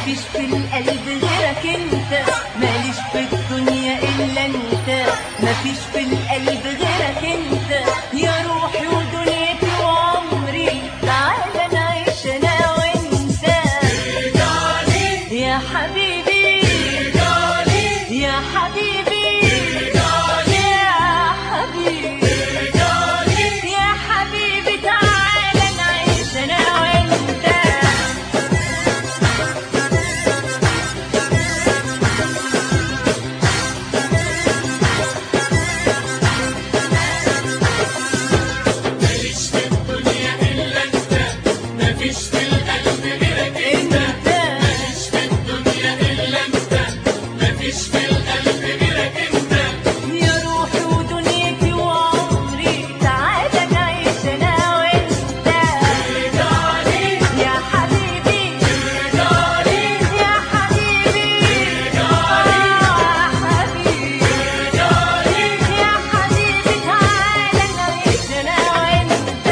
مفيش في القلب غيرك انت ماليش في الدنيا الا انت مفيش في القلب غيرك انت يا روحي ودنيتي وعمري تعالى نعيش انا وانت يا حبيبي يا حبيبي يا حبيبي يا حبيبي تعالى نعيش انا وانت ماليش في الدنيا إلا أنت مفيش في القلب غيرك أنت انت ماليش في الدنيا إلا أنت مفيش في القلب غيرك أنت يا روحي ودنيتي وعمري تعالى نعيش انا وانت يا حبيبي يا حبيبي يا حبيبي يا حبيبي تعالى نعيش انا وانت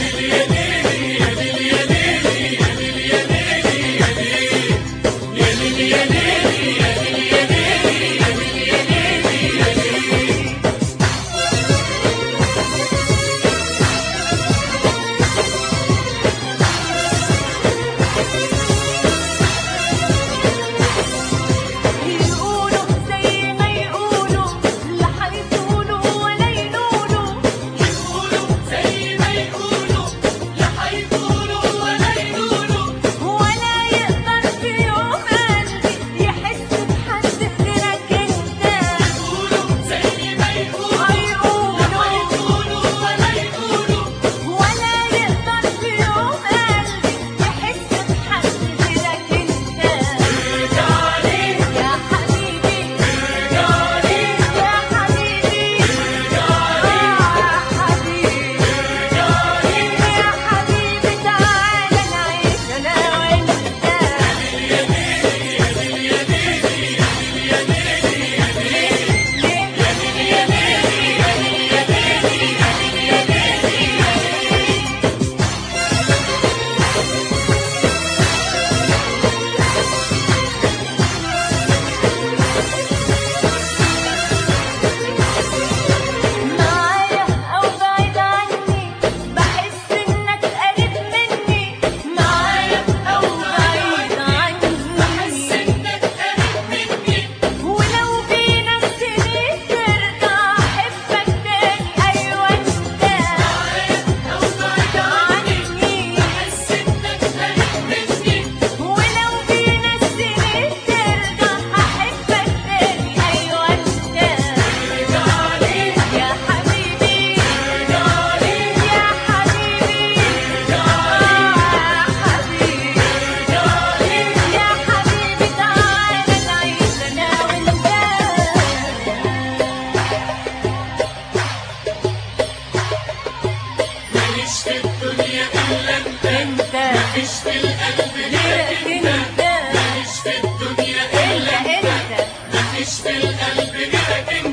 يقولوا زي ما يقولوا لا هيطولوا ولا ينولوا يقولوا زي ما يقولوا لا هيقولوا ولا يقولوا ولا يقدر في يوم قلبي يحس بحد غيرك انت يقولوا زي ما يقولوا لا هيقولوا هيقولوا ولا يقولوا ولا يقدر في يوم قلبي يحس بحد غيرك انت يا حبيبي يا حبيبي يا حبيبي يا حبيبي تعالى نعيش انا وانت معايا أو بعيد عني بحس إنك قريب مني معايا أو بعيد عني بحس إنك قريب مني ولو بينا السنين ترجع أحبك تاني أيوة أنت أو بعيد عني عني بحس إنك قريب مني ولو بينا السنين ترجع أحبك تاني أيوة أنت يا حبيبي يا حبيبي يا حبيبي يا حبيبي تعالى نعيش انا وانت ماليش في الدنيا إلا أنت انت مفيش في القلب غيرك غيرك أنت انت ماليش في الدنيا إلا الا أنت انت مفيش في القلب غيرك أنت